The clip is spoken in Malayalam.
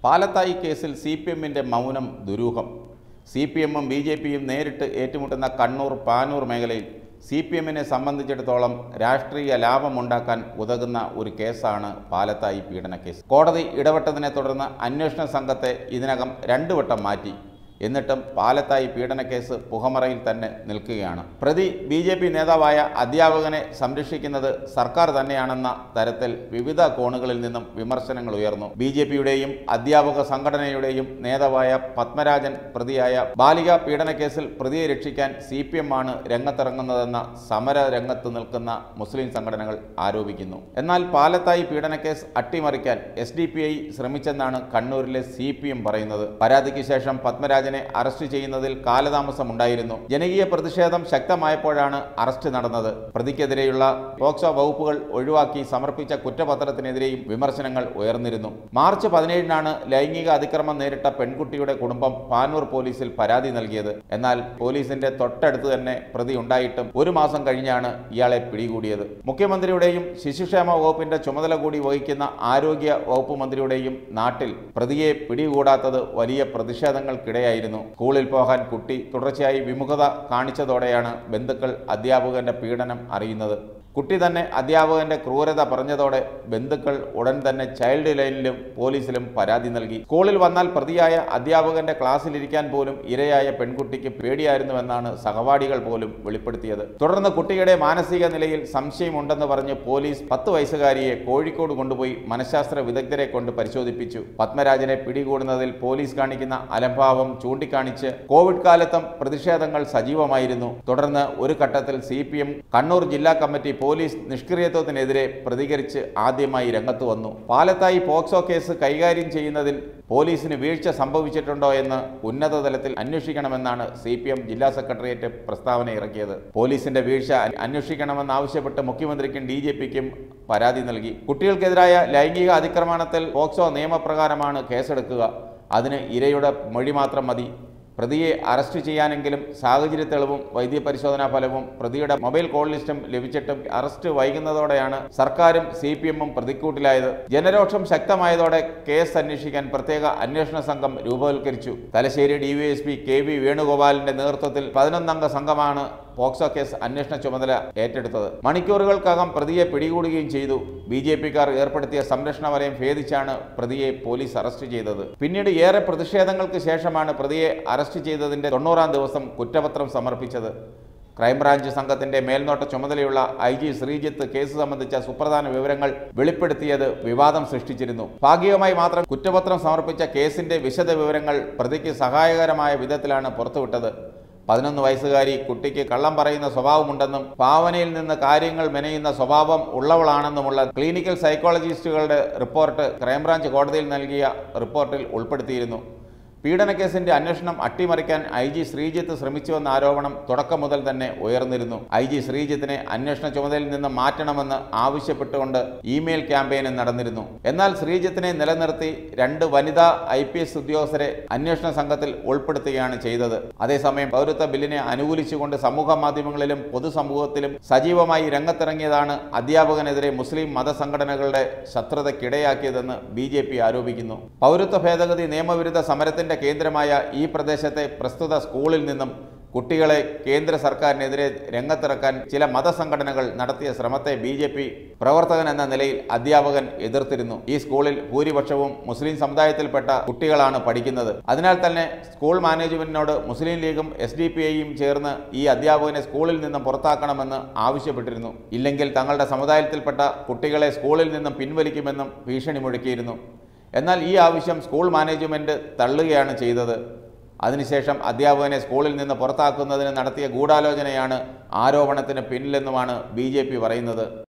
പാലത്തായി കേസിൽ സി പി എമ്മിൻ്റെ മൗനം ദുരൂഹം സി പി എമ്മും ബി ജെ പിയും നേരിട്ട് ഏറ്റുമുട്ടുന്ന കണ്ണൂർ പാനൂർ മേഖലയിൽ സി പി എമ്മിനെ സംബന്ധിച്ചിടത്തോളം രാഷ്ട്രീയ ലാഭമുണ്ടാക്കാൻ ഉതകുന്ന ഒരു കേസാണ് പാലത്തായി പീഡന കേസ് കോടതി ഇടപെട്ടതിനെ തുടർന്ന് അന്വേഷണ സംഘത്തെ ഇതിനകം രണ്ടു വട്ടം മാറ്റി എന്നിട്ടും പാലത്തായി പീഡനക്കേസ് പുകമറയിൽ തന്നെ നിൽക്കുകയാണ് പ്രതി ബി ജെ പി നേതാവായ അധ്യാപകനെ സംരക്ഷിക്കുന്നത് സർക്കാർ തന്നെയാണെന്ന തരത്തിൽ വിവിധ കോണുകളിൽ നിന്നും വിമർശനങ്ങൾ ഉയർന്നു ബി ജെ പിയുടെയും അധ്യാപക സംഘടനയുടെയും നേതാവായ പത്മരാജൻ പ്രതിയായ ബാലിക പീഡനക്കേസിൽ പ്രതിയെ രക്ഷിക്കാൻ സി പി എം ആണ് രംഗത്തിറങ്ങുന്നതെന്ന സമര രംഗത്ത് നിൽക്കുന്ന മുസ്ലിം സംഘടനകൾ ആരോപിക്കുന്നു എന്നാൽ പാലത്തായി പീഡനക്കേസ് അട്ടിമറിക്കാൻ എസ് ഡി പി ഐ ശ്രമിച്ചെന്നാണ് കണ്ണൂരിലെ സി പി എം പറയുന്നത് പരാതിക്ക് ശേഷം പത്മരാജനെ അറസ്റ്റ് ചെയ്യുന്നതിൽ കാലതാമസമുണ്ടായിരുന്നു ജനകീയ പ്രതിഷേധം ശക്തമായപ്പോഴാണ് അറസ്റ്റ് നടന്നത് പ്രതിക്കെതിരെയുള്ള പോക്സോ വകുപ്പുകൾ ഒഴിവാക്കി സമർപ്പിച്ച കുറ്റപത്രത്തിനെതിരെയും വിമർശനങ്ങൾ ഉയർന്നിരുന്നു മാർച്ച് പതിനേഴിനാണ് ലൈംഗിക അതിക്രമം നേരിട്ട പെൺകുട്ടിയുടെ കുടുംബം പാനൂർ പോലീസിൽ പരാതി നൽകിയത് എന്നാൽ പോലീസിന്റെ തൊട്ടടുത്ത് തന്നെ പ്രതി ഉണ്ടായിട്ടും ഒരു മാസം കഴിഞ്ഞാണ് ഇയാളെ പിടികൂടിയത് മുഖ്യമന്ത്രിയുടെയും ശിശുക്ഷേമ വകുപ്പിന്റെ ചുമതല കൂടി വഹിക്കുന്ന ആരോഗ്യ വകുപ്പ് മന്ത്രിയുടെയും നാട്ടിൽ പ്രതിയെ പിടികൂടാത്തത് വലിയ പ്രതിഷേധങ്ങൾക്കിടയായിരുന്നു സ്കൂളിൽ പോകാൻ കുട്ടി തുടർച്ചയായി വിമുഖത കാണിച്ചതോടെയാണ് ബന്ധുക്കൾ അധ്യാപകന്റെ പീഡനം അറിയുന്നത് കുട്ടി തന്നെ അധ്യാപകന്റെ ക്രൂരത പറഞ്ഞതോടെ ബന്ധുക്കൾ ഉടൻ തന്നെ ചൈൽഡ് ലൈനിലും പോലീസിലും പരാതി നൽകി സ്കൂളിൽ വന്നാൽ പ്രതിയായ അധ്യാപകന്റെ ക്ലാസ്സിലിരിക്കാൻ പോലും ഇരയായ പെൺകുട്ടിക്ക് പേടിയായിരുന്നുവെന്നാണ് സഹപാഠികൾ പോലും വെളിപ്പെടുത്തിയത് തുടർന്ന് കുട്ടിയുടെ മാനസിക നിലയിൽ സംശയമുണ്ടെന്ന് പറഞ്ഞ് പോലീസ് പത്ത് വയസ്സുകാരിയെ കോഴിക്കോട് കൊണ്ടുപോയി മനഃശാസ്ത്ര വിദഗ്ധരെ കൊണ്ട് പരിശോധിപ്പിച്ചു പത്മരാജനെ പിടികൂടുന്നതിൽ പോലീസ് കാണിക്കുന്ന അലംഭാവം ചൂണ്ടിക്കാണിച്ച് കോവിഡ് കാലത്തും പ്രതിഷേധങ്ങൾ സജീവമായിരുന്നു തുടർന്ന് ഒരു ഘട്ടത്തിൽ സി കണ്ണൂർ ജില്ലാ കമ്മിറ്റി പോലീസ് നിഷ്ക്രിയത്വത്തിനെതിരെ പ്രതികരിച്ച് ആദ്യമായി രംഗത്ത് വന്നു പാലത്തായി പോക്സോ കേസ് കൈകാര്യം ചെയ്യുന്നതിൽ പോലീസിന് വീഴ്ച സംഭവിച്ചിട്ടുണ്ടോ എന്ന് ഉന്നതതലത്തിൽ അന്വേഷിക്കണമെന്നാണ് സി പി എം ജില്ലാ സെക്രട്ടേറിയറ്റ് പ്രസ്താവന ഇറക്കിയത് പോലീസിന്റെ വീഴ്ച അന്വേഷിക്കണമെന്നാവശ്യപ്പെട്ട് മുഖ്യമന്ത്രിക്കും ഡി ജെ പിക്കും പരാതി നൽകി കുട്ടികൾക്കെതിരായ ലൈംഗിക അതിക്രമണത്തിൽ പോക്സോ നിയമപ്രകാരമാണ് കേസെടുക്കുക അതിന് ഇരയുടെ മൊഴി മാത്രം മതി പ്രതിയെ അറസ്റ്റ് ചെയ്യാനെങ്കിലും സാഹചര്യ തെളിവും വൈദ്യപരിശോധനാ ഫലവും പ്രതിയുടെ മൊബൈൽ കോൾ ലിസ്റ്റും ലഭിച്ചിട്ടും അറസ്റ്റ് വൈകുന്നതോടെയാണ് സർക്കാരും സി പി എമ്മും പ്രതിക്കൂട്ടിലായത് ജനരോഷം ശക്തമായതോടെ കേസ് അന്വേഷിക്കാൻ പ്രത്യേക അന്വേഷണ സംഘം രൂപവൽക്കരിച്ചു തലശ്ശേരി ഡിവൈഎസ്പി കെ വി വേണുഗോപാലിന്റെ നേതൃത്വത്തിൽ പതിനൊന്നംഗ സംഘമാണ് പോക്സോ കേസ് അന്വേഷണ ചുമതല ഏറ്റെടുത്തത് മണിക്കൂറുകൾക്കകം പ്രതിയെ പിടികൂടുകയും ചെയ്തു ബി ജെ പിക്കാർ ഏർപ്പെടുത്തിയ സംരക്ഷണ വലയം ഭേദിച്ചാണ് പ്രതിയെ പോലീസ് അറസ്റ്റ് ചെയ്തത് പിന്നീട് ഏറെ പ്രതിഷേധങ്ങൾക്ക് ശേഷമാണ് പ്രതിയെ അറസ്റ്റ് ചെയ്തതിന്റെ തൊണ്ണൂറാം ദിവസം കുറ്റപത്രം സമർപ്പിച്ചത് ക്രൈംബ്രാഞ്ച് സംഘത്തിന്റെ മേൽനോട്ട ചുമതലയുള്ള ഐ ജി ശ്രീജിത്ത് കേസ് സംബന്ധിച്ച സുപ്രധാന വിവരങ്ങൾ വെളിപ്പെടുത്തിയത് വിവാദം സൃഷ്ടിച്ചിരുന്നു ഭാഗികമായി മാത്രം കുറ്റപത്രം സമർപ്പിച്ച കേസിന്റെ വിശദ വിവരങ്ങൾ പ്രതിക്ക് സഹായകരമായ വിധത്തിലാണ് പുറത്തുവിട്ടത് പതിനൊന്ന് വയസ്സുകാരി കുട്ടിക്ക് കള്ളം പറയുന്ന സ്വഭാവമുണ്ടെന്നും ഭാവനയിൽ നിന്ന് കാര്യങ്ങൾ മെനയുന്ന സ്വഭാവം ഉള്ളവളാണെന്നുമുള്ള ക്ലിനിക്കൽ സൈക്കോളജിസ്റ്റുകളുടെ റിപ്പോർട്ട് ക്രൈംബ്രാഞ്ച് കോടതിയിൽ നൽകിയ റിപ്പോർട്ടിൽ ഉൾപ്പെടുത്തിയിരുന്നു പീഡനക്കേസിന്റെ അന്വേഷണം അട്ടിമറിക്കാൻ ഐ ജി ശ്രീജിത്ത് ശ്രമിച്ചുവെന്ന ആരോപണം തുടക്കം മുതൽ തന്നെ ഉയർന്നിരുന്നു ഐ ജി ശ്രീജിത്തിനെ അന്വേഷണ ചുമതലയിൽ നിന്ന് മാറ്റണമെന്ന് ആവശ്യപ്പെട്ടുകൊണ്ട് ഇമെയിൽ ക്യാമ്പയിനും നടന്നിരുന്നു എന്നാൽ ശ്രീജിത്തിനെ നിലനിർത്തി രണ്ട് വനിതാ ഐ പി എസ് ഉദ്യോഗസ്ഥരെ അന്വേഷണ സംഘത്തിൽ ഉൾപ്പെടുത്തുകയാണ് ചെയ്തത് അതേസമയം പൗരത്വ ബില്ലിനെ അനുകൂലിച്ചുകൊണ്ട് സമൂഹ മാധ്യമങ്ങളിലും പൊതുസമൂഹത്തിലും സജീവമായി രംഗത്തിറങ്ങിയതാണ് അധ്യാപകനെതിരെ മുസ്ലിം മതസംഘടനകളുടെ ശത്രുതയ്ക്കിടയാക്കിയതെന്ന് ബി ജെ പി ആരോപിക്കുന്നു പൗരത്വ ഭേദഗതി നിയമവിരുദ്ധ സമരത്തിന്റെ കേന്ദ്രമായ ഈ പ്രദേശത്തെ പ്രസ്തുത സ്കൂളിൽ നിന്നും കുട്ടികളെ കേന്ദ്ര സർക്കാരിനെതിരെ രംഗത്തിറക്കാൻ ചില മതസംഘടനകൾ നടത്തിയ ശ്രമത്തെ ബി ജെ പി പ്രവർത്തകൻ എന്ന നിലയിൽ അധ്യാപകൻ എതിർത്തിരുന്നു ഈ സ്കൂളിൽ ഭൂരിപക്ഷവും മുസ്ലിം സമുദായത്തിൽപ്പെട്ട കുട്ടികളാണ് പഠിക്കുന്നത് അതിനാൽ തന്നെ സ്കൂൾ മാനേജ്മെന്റിനോട് മുസ്ലിം ലീഗും എസ് ഡി പി ഐയും ചേർന്ന് ഈ അധ്യാപകനെ സ്കൂളിൽ നിന്നും പുറത്താക്കണമെന്ന് ആവശ്യപ്പെട്ടിരുന്നു ഇല്ലെങ്കിൽ തങ്ങളുടെ സമുദായത്തിൽപ്പെട്ട കുട്ടികളെ സ്കൂളിൽ നിന്നും പിൻവലിക്കുമെന്നും ഭീഷണി മുഴക്കിയിരുന്നു എന്നാൽ ഈ ആവശ്യം സ്കൂൾ മാനേജ്മെന്റ് തള്ളുകയാണ് ചെയ്തത് അതിനുശേഷം അധ്യാപകനെ സ്കൂളിൽ നിന്ന് പുറത്താക്കുന്നതിന് നടത്തിയ ഗൂഢാലോചനയാണ് ആരോപണത്തിന് പിന്നിലെന്നുമാണ് ബി പറയുന്നത്